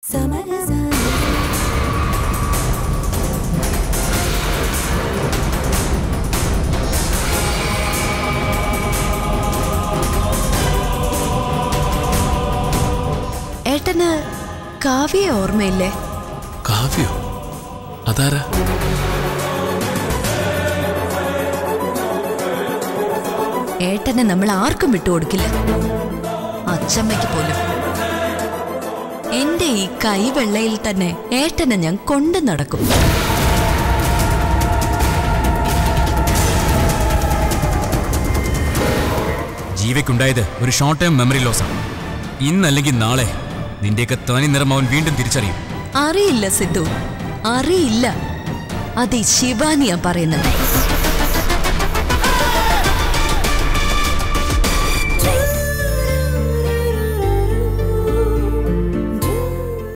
ഏട്ടന് കാവ്യ ഓർമ്മയില്ലേ കാവ്യോ അതാരാ ഏട്ടനെ നമ്മൾ ആർക്കും വിട്ടുകൊടുക്കില്ല അച്ചമ്മയ്ക്ക് പോലും എന്റെ ഈ കൈവെള്ളയിൽ തന്നെ ഏട്ടനെ ഞാൻ കൊണ്ടു നടക്കും ജീവയ്ക്കുണ്ടായത് ഒരു ഷോർട്ട് ടേം മെമ്മറി ലോസാണ് ഇന്നല്ലെങ്കിൽ നാളെ നിന്റെയൊക്കെ തനി നിറം അവൻ വീണ്ടും തിരിച്ചറിയും അറിയില്ല സിദ്ധു അറിയില്ല അത് ഈ ശിവാനിയാ പറയുന്നത്